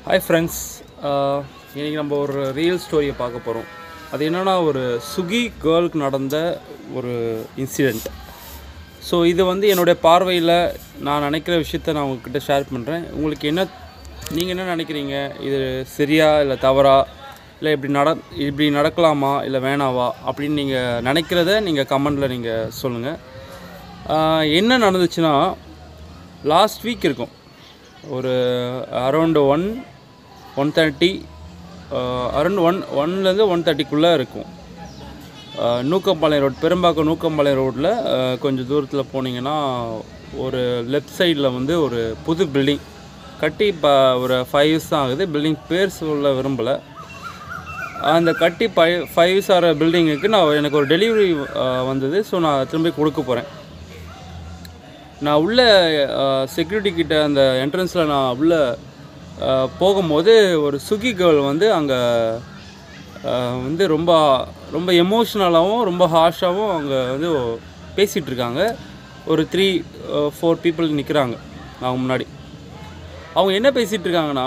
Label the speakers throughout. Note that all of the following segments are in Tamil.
Speaker 1: ஹாய் ஃப்ரெண்ட்ஸ் இன்றைக்கி நம்ம ஒரு ரியல் ஸ்டோரியை பார்க்க போகிறோம் அது என்னென்னா ஒரு சுகி கேர்ளுக்கு நடந்த ஒரு இன்சிடெண்ட் ஸோ இது வந்து என்னுடைய பார்வையில் நான் நினைக்கிற விஷயத்த நான் உங்ககிட்ட ஷேர் பண்ணுறேன் உங்களுக்கு என்ன நீங்கள் என்ன நினைக்கிறீங்க இது சரியா இல்லை தவறா இல்லை இப்படி நட இப்படி நடக்கலாமா இல்லை வேணாவா அப்படின்னு நீங்கள் நினைக்கிறத நீங்கள் கமெண்டில் நீங்கள் சொல்லுங்கள் என்ன நடந்துச்சுன்னா லாஸ்ட் வீக் இருக்கும் ஒரு around one one thirty around one ஒன்லேருந்து ஒன் தேர்ட்டிக்குள்ளே இருக்கும் அஹ், நூக்கம்பாளையம் ரோட் பெரும்பாக்கம் நூக்கம்பாளையம் ரோட்டில் கொஞ்சம் தூரத்தில் போனீங்கன்னா ஒரு லெஃப்ட் சைடில் வந்து ஒரு புது பில்டிங் கட்டி இப்போ ஒரு ஃபைவ் இயர்ஸ் தான் ஆகுது பில்டிங் பேர் சொல்ல விரும்பலை அந்த கட்டி ஃபைவ் ஃபைவ் இயர்ஸ் ஆகிற பில்டிங்குக்கு நான் எனக்கு ஒரு டெலிவரி வந்தது ஸோ நான் திரும்பி கொடுக்க போகிறேன் நான் உள்ள செக்யூரிட்டி கிட்ட அந்த என்ட்ரன்ஸில் நான் உள்ள அஹ், போகும்போது ஒரு சுகி கேர்ள் வந்து அங்கே வந்து ரொம்ப ரொம்ப எமோஷ்னலாகவும் ரொம்ப ஹார்ஷாகவும் அங்கே வந்து பேசிகிட்டு இருக்காங்க ஒரு த்ரீ ஃபோர் பீப்புள் நிற்கிறாங்க அவங்க முன்னாடி அவங்க என்ன பேசிகிட்டு இருக்காங்கன்னா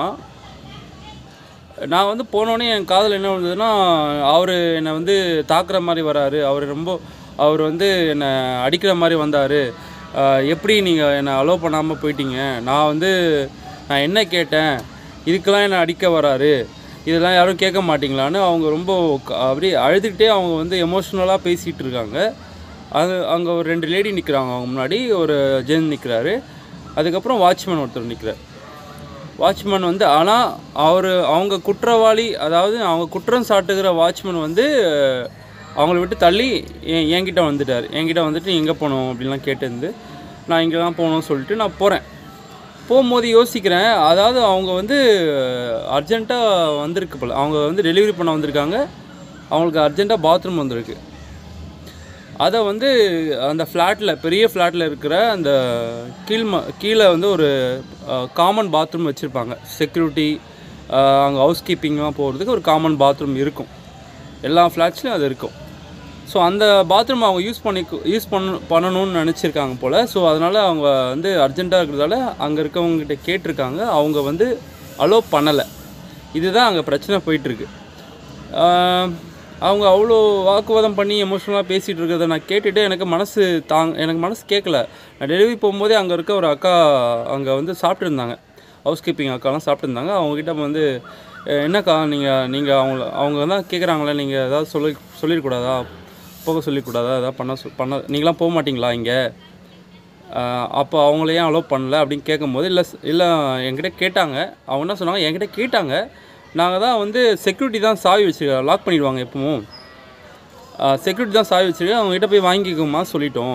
Speaker 1: நான் வந்து போனோடனே என் காதில் என்ன வந்ததுன்னா அவர் என்னை வந்து தாக்குற மாதிரி வராரு அவர் ரொம்ப அவர் வந்து என்னை அடிக்கிற மாதிரி வந்தார் எப்படி நீங்கள் என்னை அலோவ் பண்ணாமல் போயிட்டீங்க நான் வந்து நான் என்ன கேட்டேன் இதுக்கெல்லாம் என்னை அடிக்க வராரு இதெல்லாம் யாரும் கேட்க மாட்டீங்களான்னு அவங்க ரொம்ப க- அப்படியே அழுதுகிட்டே அவங்க வந்து எமோஷ்னலாக பேசிகிட்டு இருக்காங்க அது அங்கே ஒரு ரெண்டு லேடி நிற்கிறாங்க அவங்க முன்னாடி ஒரு ஜென் நிற்கிறாரு அதுக்கப்புறம் வாட்ச்மேன் ஒருத்தர் நிற்கிறார் வாட்ச்மேன் வந்து ஆனால் அவர் அவங்க குற்றவாளி அதாவது அவங்க குற்றம் சாட்டுகிற வாட்ச்மேன் வந்து அஹ், அவங்கள விட்டு தள்ளி என் என்கிட்ட வந்துட்டார் என்கிட்ட வந்துட்டு எங்கே போகணும் அப்படின்லாம் கேட்டிருந்து நான் இங்கே தான் போகணும்னு சொல்லிட்டு நான் போகிறேன் போகும்போது யோசிக்கிறேன் அதாவது அவங்க வந்து அர்ஜெண்ட்டாக வந்திருக்கு போல அவங்க வந்து டெலிவரி பண்ண வந்திருக்காங்க அவங்களுக்கு அர்ஜெண்ட்டாக பாத்ரூம் வந்திருக்கு அதை வந்து அந்த ஃப்ளாட்டில் பெரிய ஃப்ளாட்டில் இருக்கிற அந்த கீழ் ம கீழே வந்து ஒரு காமன் பாத்ரூம் வச்சுருப்பாங்க செக்யூரிட்டி அங்கே ஹவுஸ் கீப்பிங்லாம் போகிறதுக்கு ஒரு காமன் பாத்ரூம் இருக்கும் எல்லா ஃப்ளாட்ஸ்லையும் அது இருக்கும் ஸோ அந்த பாத்ரூம் அவங்க யூஸ் பண்ணி யூஸ் பண்ண பண்ணணும்னு நினச்சிருக்காங்க போல் ஸோ அதனால் அவங்க வந்து அர்ஜெண்ட்டாக இருக்கிறதால அங்கே இருக்கவங்ககிட்ட கேட்டிருக்காங்க அவங்க வந்து அலோவ் பண்ணலை இதுதான் அங்கே பிரச்சனை போயிட்டுருக்கு அவங்க அவ்வளோ வாக்குவாதம் பண்ணி எமோஷ்னலாக பேசிகிட்டு இருக்கிறத நான் கேட்டுட்டு எனக்கு மனசு தாங் எனக்கு மனசு கேட்கல நான் டெலிவரி போகும்போதே அங்கே இருக்க ஒரு அக்கா அங்கே வந்து சாப்பிட்டுருந்தாங்க ஹவுஸ் கீப்பிங் அக்காலாம் சாப்பிட்டுருந்தாங்க அவங்ககிட்ட வந்து "அஹ், என்னக்கா நீங்கள் நீங்கள் அவங்கள அவங்க தான் கேட்குறாங்களே நீங்கள் ஏதாவது சொல்லி சொல்லிடக்கூடாதா போக சொல்லிக்கூடாதா ஏதாவது பண்ண சொ- பண்ண நீங்களாம் போக மாட்டீங்களா இங்கே அப்போ அவங்கள ஏன் அலோவ் பண்ணல அப்படின்னு கேட்கும்போது இல்லை இல்லை என்கிட்ட கேட்டாங்க அவங்க என்ன சொன்னாங்க என்கிட்ட கேட்டாங்க நாங்கள் தான் வந்து செக்யூரிட்டி தான் சாவி வச்சுருக்கோம் லாக் பண்ணிடுவாங்க எப்பவும் செக்யூரிட்டி தான் சாவி வச்சுருக்கேன் அவங்ககிட்ட போய் வாங்கிக்கோமா சொல்லிட்டோம்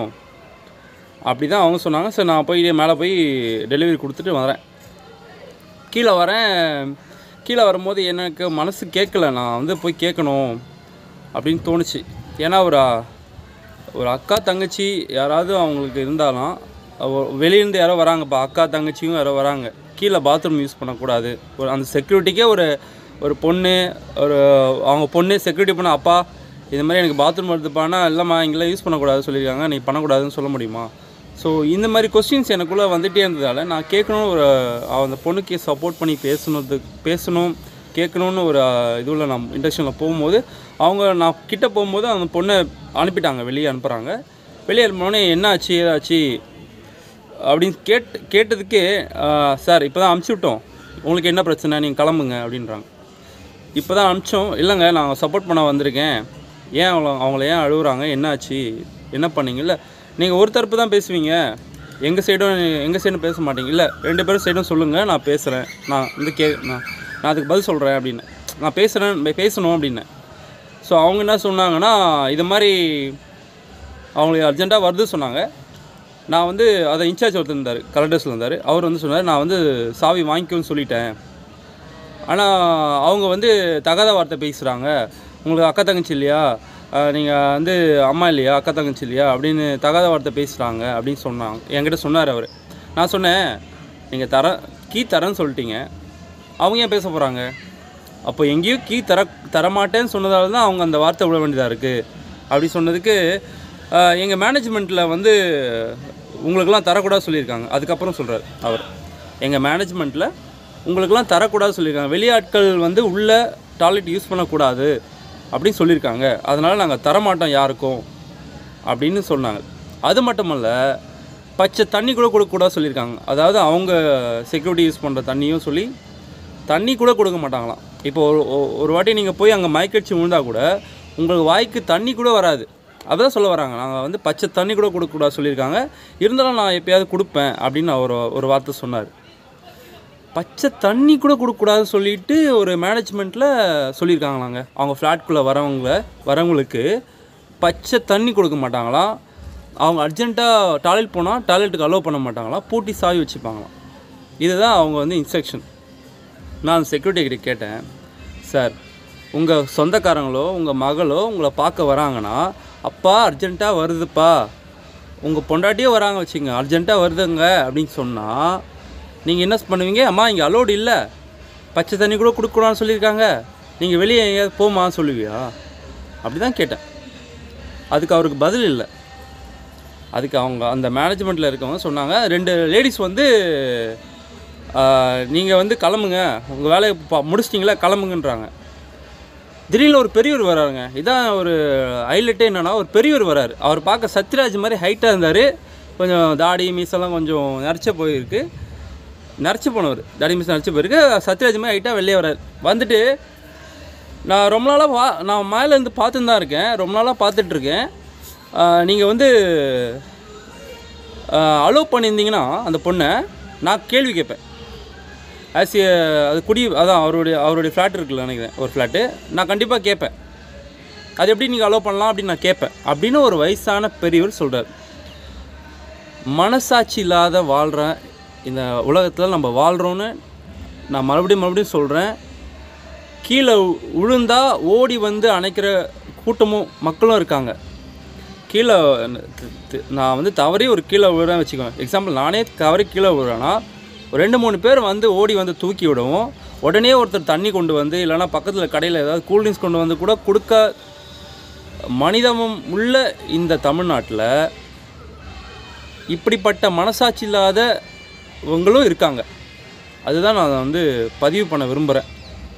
Speaker 1: அப்படி தான் அவங்க சொன்னாங்க சரி நான் போய் மேலே போய் டெலிவரி கொடுத்துட்டு வரேன் கீழே வரேன் கீழே வரும்போது எனக்கு மனசு கேட்கல நான் வந்து போய் கேட்கணும் அப்படின்னு தோணுச்சு ஏன்னா ஒரு ஒரு அக்கா தங்கச்சி யாராவது அவங்களுக்கு இருந்தாலும் அவ- வெளியிருந்து யாரோ வராங்கப்பா அக்கா தங்கச்சியும் யாரோ வராங்க கீழே பாத்ரூம் யூஸ் பண்ணக்கூடாது ஒரு அந்த செக்யூரிட்டிக்கே ஒரு ஒரு பொண்ணு ஒரு அவங்க பொண்ணு செக்யூரிட்டி பண்ண அப்பா இது மாதிரி எனக்கு பாத்ரூம் வருதுப்பானா இல்லைம்மா இங்கெல்லாம் யூஸ் பண்ணக்கூடாது சொல்லியிருக்காங்க நீ பண்ணக்கூடாதுன்னு சொல்ல முடியுமா ஸோ இந்த மாதிரி கொஸ்டின்ஸ் எனக்குள்ளே வந்துகிட்டே இருந்ததால் நான் கேட்கணும் ஒரு அந்த பொண்ணுக்கு சப்போர்ட் பண்ணி பேசணுது பேசணும் கேட்கணுன்னு ஒரு இதுவில் நான் இண்டக்ஷனில் போகும்போது அவங்க நான் கிட்ட போகும்போது அந்த பொண்ணை அனுப்பிட்டாங்க வெளியே அனுப்புகிறாங்க வெளியே அனுப்பினோடனே என்ன ஆச்சு ஏதாச்சு அப்படின்னு கேட் கேட்டதுக்கு சார் இப்போ தான் அனுப்பிச்சி விட்டோம் உங்களுக்கு என்ன பிரச்சனை நீங்கள் கிளம்புங்க அப்படின்றாங்க இப்போ தான் அனுப்பிச்சோம் இல்லைங்க நான் சப்போர்ட் பண்ண வந்திருக்கேன் ஏன் அவங்கள அவங்கள ஏன் அழுகுறாங்க என்ன ஆச்சு என்ன பண்ணீங்க இல்லை நீங்கள் ஒரு தரப்பு தான் பேசுவீங்க எங்கள் சைடும் எங்கள் சைடும் பேச மாட்டீங்க இல்லை ரெண்டு பேரும் சைடும் சொல்லுங்கள் நான் பேசுகிறேன் நான் வந்து கே நான் நான் அதுக்கு பதில் சொல்கிறேன் அப்படின்னு நான் பேசுகிறேன் பேசணும் அப்படின்னேன் ஸோ அவங்க என்ன சொன்னாங்கன்னா இது மாதிரி அவங்களுக்கு அர்ஜெண்ட்டாக வருது சொன்னாங்க நான் வந்து அதை இன்சார்ஜ் ஒருத்தர் இருந்தார் கலெக்டர்ஸில் இருந்தார் அவர் வந்து சொன்னார் நான் வந்து சாவி வாங்கிக்கோன்னு சொல்லிட்டேன் ஆனால் அவங்க வந்து தகாத வார்த்தை பேசுகிறாங்க உங்களுக்கு அக்கா தங்கச்சி இல்லையா நீங்கள் வந்து அம்மா இல்லையா அக்கா தங்கச்சி இல்லையா அப்படின்னு தகாத வார்த்தை பேசுகிறாங்க அப்படின்னு சொன்னாங்க என்கிட்ட சொன்னார் அவர் நான் சொன்னேன் நீங்கள் தர கீ தரேன்னு சொல்லிட்டீங்க அவங்க ஏன் பேச போகிறாங்க அப்போ எங்கேயும் கீ தர தரமாட்டேன்னு சொன்னதால தான் அவங்க அந்த வார்த்தை விட வேண்டியதாக இருக்குது அப்படி சொன்னதுக்கு எங்கள் மேனேஜ்மெண்ட்டில் வந்து உங்களுக்கெல்லாம் தரக்கூடாது சொல்லியிருக்காங்க அதுக்கப்புறம் சொல்கிறார் அவர் எங்கள் மேனேஜ்மெண்ட்டில் உங்களுக்கெல்லாம் தரக்கூடாது சொல்லியிருக்காங்க வெளியாட்கள் வந்து உள்ள டாய்லெட் யூஸ் பண்ணக்கூடாது அப்படின்னு சொல்லியிருக்காங்க அதனால் நாங்கள் தரமாட்டோம் யாருக்கும் அப்படின்னு சொன்னாங்க அது மட்டுமல்ல பச்சை தண்ணி கூட கொடுக்கக்கூடாது சொல்லியிருக்காங்க அதாவது அவங்க செக்யூரிட்டி யூஸ் பண்ணுற தண்ணியும் சொல்லி தண்ணி கூட கொடுக்க மாட்டாங்களாம் இப்போ ஒரு ஒ- ஒரு வாட்டி நீங்கள் போய் அங்கே மயக்கடிச்சு விழுந்தா கூட உங்களுக்கு வாய்க்கு தண்ணி கூட வராது அதான் சொல்ல வராங்க நாங்கள் வந்து பச்சை தண்ணி கூட கொடுக்கக்கூடாது சொல்லியிருக்காங்க இருந்தாலும் நான் எப்பயாவது கொடுப்பேன் அப்படின்னு அவர் ஒரு வார்த்தை சொன்னார் பச்சை தண்ணி கூட கொடுக்கக்கூடாதுன்னு சொல்லிட்டு ஒரு மேனேஜ்மெண்ட்டில் சொல்லியிருக்காங்களாங்க அவங்க ஃப்ளாட்குள்ளே வரவங்கள வரவங்களுக்கு பச்சை தண்ணி கொடுக்க மாட்டாங்களாம் அவங்க அர்ஜென்ட்டாக டாய்லெட் போனால் டாய்லெட்டுக்கு அலோவ் பண்ண மாட்டாங்களாம் பூட்டி சாவி வச்சுப்பாங்களாம் இதுதான் அவங்க வந்து இன்ஸ்ட்ரக்ஷன் நான் செக்யூரிட்டி கிட்ட கேட்டேன் சார் உங்கள் சொந்தக்காரங்களோ உங்கள் மகளோ உங்களை பார்க்க வராங்கன்னா அப்பா அர்ஜென்ட்டாக வருதுப்பா உங்கள் பொண்டாட்டியே வராங்க வச்சுங்க அர்ஜென்ட்டாக வருதுங்க அப்படின்னு சொன்னால் நீங்கள் என்ன பண்ணுவீங்க அம்மா இங்கே அலோடு இல்லை பச்சை தண்ணி கூட கொடுக்கக்கூடாதுன்னு சொல்லியிருக்காங்க நீங்கள் வெளியே எங்கேயாவது போமா சொல்லுவியா அப்படி தான் கேட்டேன் அதுக்கு அவருக்கு பதில் இல்லை அதுக்கு அவங்க அந்த மேனேஜ்மெண்ட்டில் இருக்கவங்க சொன்னாங்க ரெண்டு லேடிஸ் வந்து நீங்கள் வந்து கிளம்புங்க உங்கள் வேலையை பா முடிச்சிட்டிங்களா கிளம்புங்கன்றாங்க திடீர்னு ஒரு பெரியவர் வராருங்க இதான் ஒரு ஹைலைட்டே என்னன்னா ஒரு பெரியவர் வராரு அவர் பார்க்க சத்யராஜ் மாதிரி ஹைட்டாக இருந்தார் கொஞ்சம் தாடி மீசெல்லாம் கொஞ்சம் நரைச்ச போயிருக்கு நரைச்சி போனவர் தாடி மீச நரைச்சி போயிருக்கு சத்யராஜ் மாதிரி ஹைட்டாக வெளியே வராரு வந்துட்டு நான் ரொம்ப நாளாக பா நான் மேலேருந்து பார்த்துன்னு தான் இருக்கேன் ரொம்ப நாளாக பார்த்துட்ருக்கேன் நீங்கள் வந்து அலோவ் பண்ணியிருந்தீங்கன்னா அந்த பொண்ணை நான் கேள்வி கேட்பேன் ஆஸ் ஏ அது குடி அதான் அவருடைய அவருடைய ஃப்ளாட் இருக்குல்ல நினைக்கிறேன் ஒரு ஃப்ளாட்டு நான் கண்டிப்பாக கேட்பேன் அது எப்படி நீங்கள் அலோவ் பண்ணலாம் அப்படின்னு நான் கேட்பேன் அப்படின்னு ஒரு வயசான பெரியவர் சொல்கிறார் மனசாட்சி இல்லாத வாழ்கிற இந்த உலகத்தில் நம்ம வாழ்கிறோன்னு நான் மறுபடியும் மறுபடியும் சொல்கிறேன் கீழே விழுந்தா ஓடி வந்து அணைக்கிற கூட்டமும் மக்களும் இருக்காங்க கீழே தி- தி- நான் வந்து தவறி ஒரு கீழே விழுறேன் வச்சுக்கோங்க எக்ஸாம்பிள் நானே தவறி கீழே விழுறேன்னா ஒரு ரெண்டு மூணு பேர் வந்து ஓடி வந்து தூக்கி விடவும் உடனே ஒருத்தர் தண்ணி கொண்டு வந்து இல்லைன்னா பக்கத்தில் கடையில் ஏதாவது கூல்ட்ரிங்க்ஸ் கொண்டு வந்து கூட கொடுக்க மனிதமும் உள்ள இந்த தமிழ்நாட்டில் இப்படிப்பட்ட மனசாட்சி இல்லாதவங்களும் இருக்காங்க அதுதான் நான் வந்து பதிவு பண்ண விரும்புகிறேன்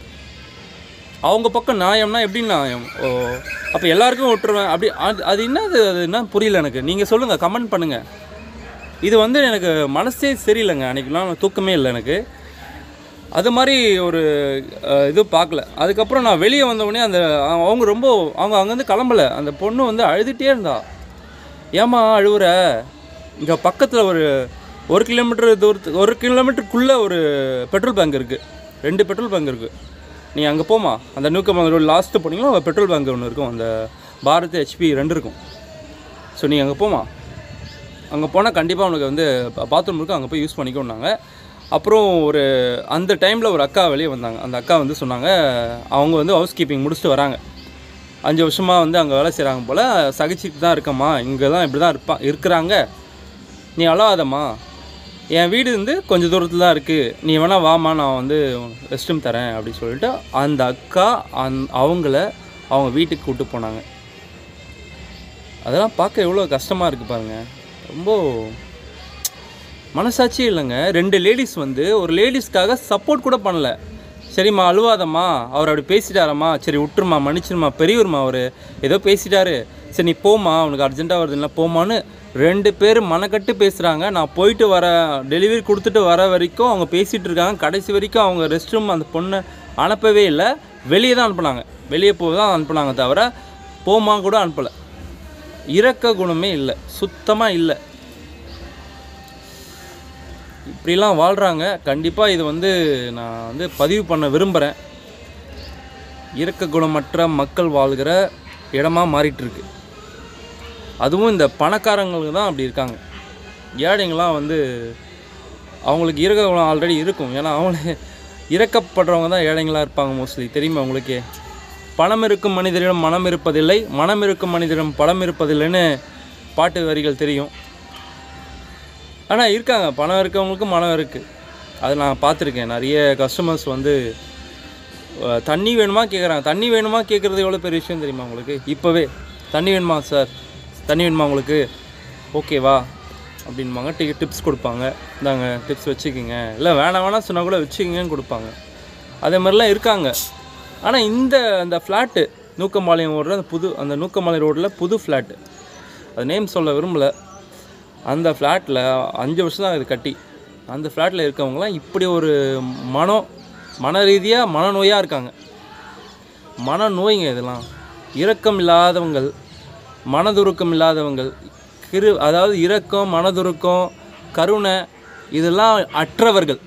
Speaker 1: அவங்க பக்கம் நியாயம்னா எப்படி நியாயம் ஓ அப்போ எல்லாருக்கும் விட்டுருவேன் அப்படி அது அது என்னது அது என்ன புரியல எனக்கு நீங்கள் சொல்லுங்கள் கமெண்ட் பண்ணுங்கள் இது வந்து எனக்கு மனசே சரியில்லைங்க அன்றைக்கெலாம் தூக்கமே இல்லை எனக்கு அது மாதிரி ஒரு அஹ், இது பார்க்கல அதுக்கப்புறம் நான் வெளியே வந்தவுடனே அந்த அவங்க- அவங்க ரொம்ப அவங்க அங்கேருந்து கிளம்பல அந்த பொண்ணு வந்து அழுதுகிட்டே இருந்தா ஏம்மா அழுவுற இங்கே பக்கத்தில் ஒரு ஒரு கிலோமீட்டர் தூரத்து ஒரு கிலோமீட்டருக்குள்ளே ஒரு பெட்ரோல் பங்க் இருக்குது ரெண்டு பெட்ரோல் பங்க் இருக்குது நீ அங்கே போமா அந்த நியூக்கம் ரோடு லாஸ்ட்டு போனீங்கன்னா ஒரு பெட்ரோல் பங்க் ஒன்று இருக்கும் அந்த பாரத் ஹெச்பி ரெண்டு இருக்கும் ஸோ நீ அங்கே போமா அங்கே போனால் கண்டிப்பாக உனக்கு வந்து பாத்ரூம் இருக்கும் அங்கே போய் யூஸ் பண்ணிக்கோன்னாங்க அப்புறம் ஒரு அந்த டைமில் ஒரு அக்கா வெளியே வந்தாங்க அந்த அக்கா வந்து சொன்னாங்க அவங்க வந்து ஹவுஸ் கீப்பிங் முடிச்சுட்டு வராங்க அஞ்சு வருஷமாக வந்து அங்கே வேலை செய்கிறாங்க போல் சகிச்சுட்டு தான் இருக்கம்மா இங்கே தான் இப்படி தான் இருப்பா இருக்கிறாங்க நீ அழாதம்மா என் வீடு வந்து கொஞ்சம் தூரத்தில் தான் இருக்குது நீ வேணால் வாம்மா நான் வந்து ரெஸ்ட் ரூம் தரேன் அப்படின்னு சொல்லிட்டு அந்த அக்கா அந் அவங்கள அவங்க வீட்டுக்கு கூப்பிட்டு போனாங்க அதெல்லாம் பார்க்க எவ்வளோ கஷ்டமாக இருக்குது பாருங்கள் ரொம்ப மனசாட்சியே இல்லைங்க ரெண்டு லேடிஸ் வந்து ஒரு லேடிஸ்க்காக சப்போர்ட் கூட பண்ணல சரிம்மா அழுவாதம்மா அவர் அப்படி பேசிட்டாரம்மா சரி விட்டுருமா மன்னிச்சிருமா பெரியவருமா அவர் ஏதோ பேசிட்டாரு சரி நீ போம்மா உனக்கு அர்ஜென்ட்டாக வருதுன்னா போமான்னு ரெண்டு பேர் மனக்கட்டு பேசுகிறாங்க நான் போயிட்டு வர டெலிவரி கொடுத்துட்டு வர வரைக்கும் அவங்க பேசிகிட்டு இருக்காங்க கடைசி வரைக்கும் அவங்க ரெஸ்ட் ரூம் அந்த பொண்ணை அனுப்பவே இல்லை வெளியே தான் அனுப்புனாங்க வெளியே போக தான் அனுப்புனாங்க தவிர போமா கூட அனுப்பலை இரக்க குணமே இல்லை சுத்தமாக இல்லை இப்படிலாம் வாழ்கிறாங்க கண்டிப்பாக இது வந்து நான் வந்து பதிவு பண்ண விரும்புகிறேன் இரக்க குணமற்ற மக்கள் வாழ்கிற இடமா மாறிட்டு இருக்கு அதுவும் இந்த பணக்காரங்களுக்கு தான் அப்படி இருக்காங்க ஏழைங்களாம் வந்து அவங்களுக்கு இரக்க குணம் ஆல்ரெடி இருக்கும் ஏன்னா அவங்களே இறக்கப்படுறவங்க தான் ஏழைங்களாக இருப்பாங்க மோஸ்ட்லி தெரியுமா உங்களுக்கே பணம் இருக்கும் மனிதரிடம் மனம் இருப்பதில்லை மனம் இருக்கும் மனிதரிடம் பணம் இருப்பதில்லைன்னு பாட்டு வரிகள் தெரியும் ஆனால் இருக்காங்க பணம் இருக்கவங்களுக்கு மனம் இருக்குது அது நான் பார்த்துருக்கேன் நிறைய கஸ்டமர்ஸ் வந்து அஹ், தண்ணி வேணுமா கேட்குறாங்க தண்ணி வேணுமா கேட்குறது எவ்வளோ பெரிய விஷயம் தெரியுமா உங்களுக்கு இப்போவே தண்ணி வேணுமா சார் தண்ணி வேணுமா உங்களுக்கு ஓகேவா அப்படின்பாங்க டி டிப்ஸ் கொடுப்பாங்க இந்தாங்க டிப்ஸ் வச்சுக்கிங்க இல்லை வேணாம் வேணாம் சொன்னால் கூட வச்சுக்கிங்கன்னு கொடுப்பாங்க அதே மாதிரிலாம் இருக்காங்க ஆனால் இந்த அந்த ஃப்ளாட்டு நூக்கம்பாளையம் ஓடுற அந்த புது அந்த நூக்கம்பாளையம் ரோட்டில் புது ஃப்ளாட்டு அது நேம் சொல்ல விரும்பலை அந்த ஃப்ளாட்டில் அஞ்சு வருஷம் தான் இது கட்டி அந்த ஃப்ளாட்டில் இருக்கவங்களாம் இப்படி ஒரு மனம் மன ரீதியாக மனநோயாக இருக்காங்க மனநோய்ங்க இதெல்லாம் இரக்கம் இல்லாதவங்கள் மனதுருக்கம் இல்லாதவங்கள் கிரு அதாவது இரக்கம் மனதுருக்கம் கருணை இதெல்லாம் அற்றவர்கள்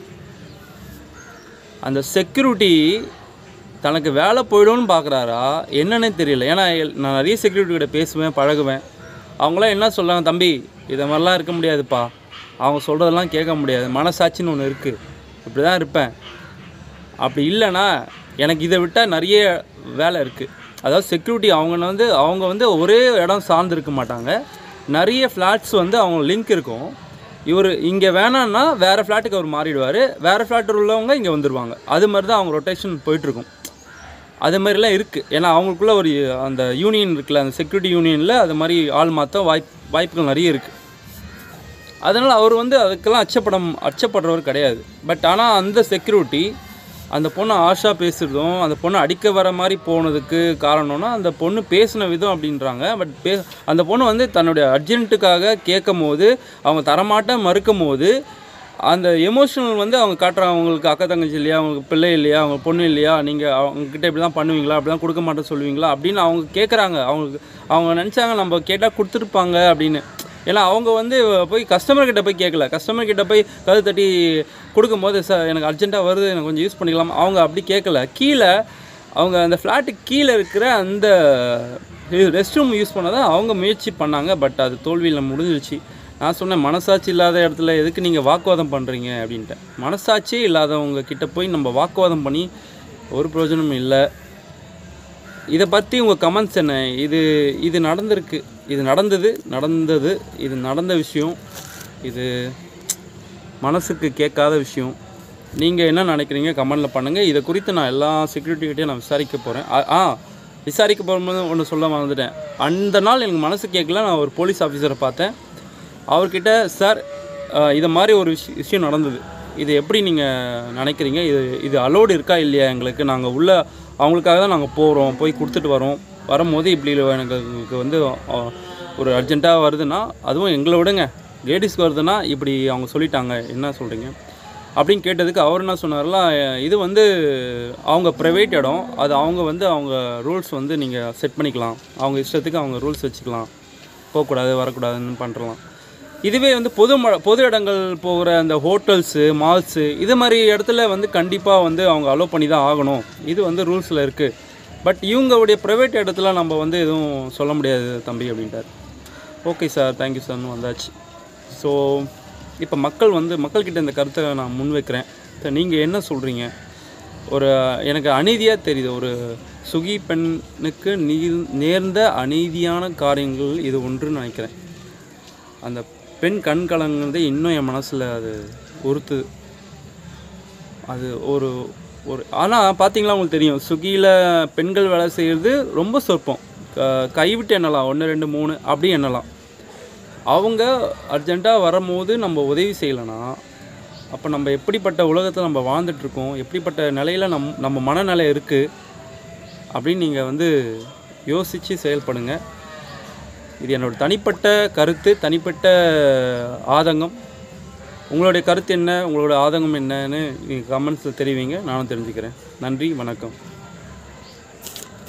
Speaker 1: அந்த செக்யூரிட்டி தனக்கு வேலை போயிடும்னு பார்க்குறாரா என்னன்னே தெரியல ஏன்னா எல்- நான் நிறைய செக்யூரிட்டி கிட்ட பேசுவேன் பழகுவேன் அவங்களாம் என்ன சொல்கிறாங்க தம்பி இதை மாதிரிலாம் இருக்க முடியாதுப்பா அவங்க சொல்கிறதெல்லாம் கேட்க முடியாது மனசாட்சின்னு ஒன்று இருக்குது இப்படி தான் இருப்பேன் அப்படி இல்லைன்னா எனக்கு இதை விட்டால் நிறைய வேலை இருக்குது அதாவது செக்யூரிட்டி அவங்க வந்து அவங்க வந்து ஒரே இடம் சார்ந்து இருக்க மாட்டாங்க நிறைய ஃப்ளாட்ஸ் வந்து அவங்க லிங்க் இருக்கும் இவர் இங்கே வேணான்னா வேறு ஃப்ளாட்டுக்கு அவர் மாறிடுவார் வேறு ஃப்ளாட்டில் உள்ளவங்க இங்கே வந்துடுவாங்க அது மாதிரி தான் அவங்க ரொட்டேஷன் போயிட்டுருக்கும் அது மாதிரிலாம் இருக்குது ஏன்னா அவங்களுக்குள்ள ஒரு அந்த யூனியன் இருக்குல்ல அந்த செக்யூரிட்டி யூனியனில் அது மாதிரி ஆள் மாற்ற வாய்ப் வாய்ப்புகள் நிறைய இருக்குது அதனால் அவர் வந்து அதுக்கெல்லாம் அச்சப்படம் அச்சப்படுறவர் கிடையாது பட் ஆனால் அந்த செக்யூரிட்டி அந்த பொண்ணு ஆஷா பேசுகிறதும் அந்த பொண்ணு அடிக்க வர மாதிரி போனதுக்கு காரணம்னா அந்த பொண்ணு பேசின விதம் அப்படின்றாங்க பட் பே அந்த பொண்ணு வந்து தன்னுடைய அர்ஜென்ட்டுக்காக கேட்கும் போது அவங்க தரமாட்ட மறுக்கும் போது அந்த எமோஷனல் வந்து அவங்க காட்டுறாங்க அவங்களுக்கு அக்கா தங்கச்சி இல்லையா அவங்களுக்கு பிள்ளை இல்லையா அவங்க பொண்ணு இல்லையா நீங்கள் அவங்கக்கிட்ட இப்படி தான் பண்ணுவீங்களா அப்படி தான் கொடுக்க மாட்டேன் சொல்லுவீங்களா அப்படின்னு அவங்க கேட்குறாங்க அவங்களுக்கு அவங்க நினச்சாங்க நம்ம கேட்டால் கொடுத்துருப்பாங்க அப்படின்னு ஏன்னா அவங்க வந்து போய் கஸ்டமர் கிட்ட போய் கேட்கல கஸ்டமர் கிட்ட போய் கது தட்டி கொடுக்கும்போது சார் எனக்கு அர்ஜென்ட்டாக வருது எனக்கு கொஞ்சம் யூஸ் பண்ணிக்கலாம் அவங்க அப்படி கேட்கல கீழே அவங்க அந்த ஃப்ளாட்டுக்கு கீழே இருக்கிற அந்த ரெஸ்ட் ரூம் யூஸ் பண்ண தான் அவங்க முயற்சி பண்ணாங்க பட் அது தோல்வியில் முடிஞ்சிருச்சு நான் சொன்னேன் மனசாட்சி இல்லாத இடத்துல எதுக்கு நீங்கள் வாக்குவாதம் பண்ணுறீங்க அப்படின்ட்டு மனசாட்சியே இல்லாதவங்க கிட்ட போய் நம்ம வாக்குவாதம் பண்ணி ஒரு பிரயோஜனமும் இல்லை இதை பற்றி உங்கள் கமெண்ட்ஸ் என்ன இது இது நடந்திருக்கு இது நடந்தது நடந்தது இது நடந்த விஷயம் இது மனசுக்கு கேட்காத விஷயம் நீங்கள் என்ன நினைக்கிறீங்க கமெண்டில் பண்ணுங்கள் இதை குறித்து நான் எல்லா செக்யூரிட்டிகிட்டையும் நான் விசாரிக்க போகிறேன் ஆ விசாரிக்க போகும்போது ஒன்று சொல்ல மறந்துட்டேன் அந்த நாள் எனக்கு மனசு கேட்கல நான் ஒரு போலீஸ் ஆஃபீஸரை பார்த்தேன் அவர்கிட்ட சார் இதை மாதிரி ஒரு விஷயம் விஷயம் நடந்தது இது எப்படி நீங்கள் நினைக்கிறீங்க இது இது அலோடு இருக்கா இல்லையா எங்களுக்கு நாங்கள் உள்ள அவங்களுக்காக தான் நாங்கள் போகிறோம் போய் கொடுத்துட்டு வரோம் வரும்போது இப்படி எனக்கு எங்களுக்கு வந்து ஆ, ஒரு அர்ஜென்ட்டாக வருதுன்னா அதுவும் எங்களை விடுங்க லேடிஸ்க்கு வருதுன்னா இப்படி அவங்க சொல்லிட்டாங்க என்ன சொல்கிறீங்க அப்படின்னு கேட்டதுக்கு அவர் என்ன சொன்னார்லாம் இது வந்து அவங்க ப்ரைவேட் இடம் அது அவங்க வந்து அவங்க ரூல்ஸ் வந்து நீங்கள் செட் பண்ணிக்கலாம் அவங்க இஷ்டத்துக்கு அவங்க ரூல்ஸ் வச்சுக்கலாம் போகக்கூடாது வரக்கூடாதுன்னு பண்ணுறலாம் இதுவே வந்து பொது ம பொது இடங்கள் போகிற அந்த ஹோட்டல்ஸு மால்ஸு இது மாதிரி இடத்துல வந்து கண்டிப்பாக வந்து அவங்க அலோவ் பண்ணி தான் ஆகணும் இது வந்து ரூல்ஸில் இருக்குது பட் இவங்களுடைய ப்ரைவேட் இடத்துல நம்ம வந்து எதுவும் சொல்ல முடியாது தம்பி அப்படின்ட்டார் ஓகே சார் தேங்க்யூ சார்னு வந்தாச்சு ஸோ இப்போ மக்கள் வந்து மக்கள்கிட்ட இந்த கருத்தை நான் முன்வைக்கிறேன் இப்போ நீங்கள் என்ன சொல்கிறீங்க ஒரு எனக்கு அநீதியாக தெரியுது ஒரு சுகி பெண்ணுக்கு நீ நேர்ந்த அநீதியான காரியங்கள் இது ஒன்றுன்னு நினைக்கிறேன் அந்த பெண் கண் கலங்குறது இன்னும் என் மனசில் அது உறுத்துது அது ஒரு ஒரு ஆனால் பார்த்தீங்களா உங்களுக்கு தெரியும் ஸ்விக்கியில் பெண்கள் வேலை செய்கிறது ரொம்ப சொற்பம் க- கைவிட்டு எண்ணலாம் ஒன்று ரெண்டு மூணு அப்படி எண்ணலாம் அவங்க அர்ஜெண்ட்டாக வரும்போது நம்ம உதவி செய்யலைன்னா அப்போ நம்ம எப்படிப்பட்ட உலகத்தில் நம்ம வாழ்ந்துட்டுருக்கோம் எப்படிப்பட்ட நிலையில் நம் நம்ம மனநிலை இருக்குது அப்படின்னு நீங்கள் வந்து யோசித்து செயல்படுங்க இது என்னோட தனிப்பட்ட கருத்து தனிப்பட்ட ஆதங்கம் உங்களுடைய கருத்து என்ன உங்களோட ஆதங்கம் என்னன்னு நீங்கள் கமெண்ட்ஸில் தெரிவிங்க நானும் தெரிஞ்சுக்கிறேன் நன்றி வணக்கம்